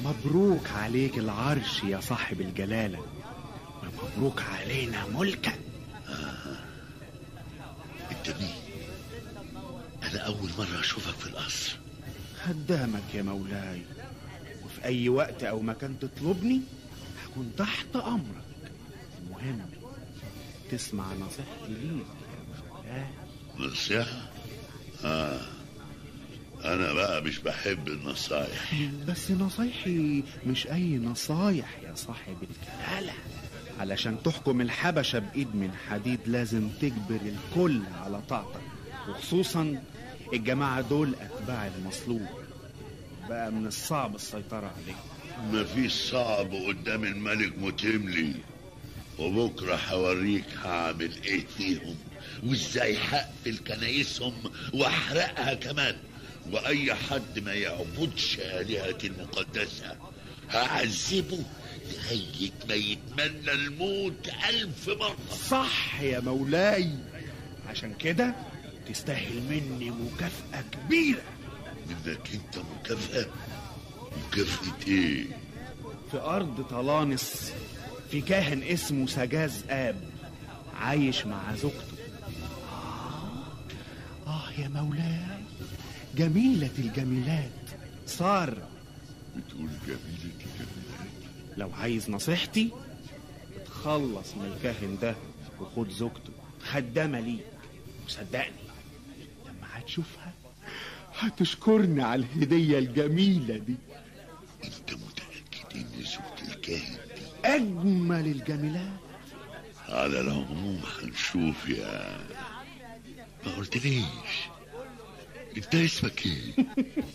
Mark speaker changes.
Speaker 1: مبروك عليك العرش يا صاحب الجلالة ومبروك علينا ملكك
Speaker 2: انت مين انا اول مرة اشوفك في القصر
Speaker 1: خدامك يا مولاي وفي أي وقت أو مكان تطلبني هكون تحت أمرك المهم تسمع نصيحتي ليك يا مولاي
Speaker 2: نصيحة اه انا بقى مش بحب النصايح
Speaker 1: بس نصايحي مش أي نصايح يا صاحب الجلالة علشان تحكم الحبشة بإيد من حديد لازم تجبر الكل على طاعتك وخصوصا الجماعة دول أتباع المصلوب بقى من الصعب السيطرة عليهم
Speaker 2: مفيش صعب قدام الملك متملي وبكرة هوريك هعمل ايه فيهم وازاي هقفل كنايسهم واحرقها كمان واي حد ما يعبدش آلهتي المقدسة هعذبه لغاية ما يتمنى الموت ألف مرة
Speaker 1: صح يا مولاي عشان كده تستاهل مني مكافأة كبيرة
Speaker 2: منك انت مكافأة مكافأة ايه
Speaker 1: في أرض طلانس في كاهن اسمه سجاز آب عايش مع زوجته آه, آه يا مولاي جميلة الجميلات سارة
Speaker 2: بتقول جميلة الجميلات
Speaker 1: لو عايز نصيحتي اتخلص من الكاهن ده وخد زوجته خدامة ليك وصدقني لما هتشوفها هتشكرني على الهدية الجميلة دي
Speaker 2: انت متأكد ان زوجة الكاهن دي
Speaker 1: أجمل الجميلات
Speaker 2: على العموم هنشوف يا ما قلتليش انت اسمك ايه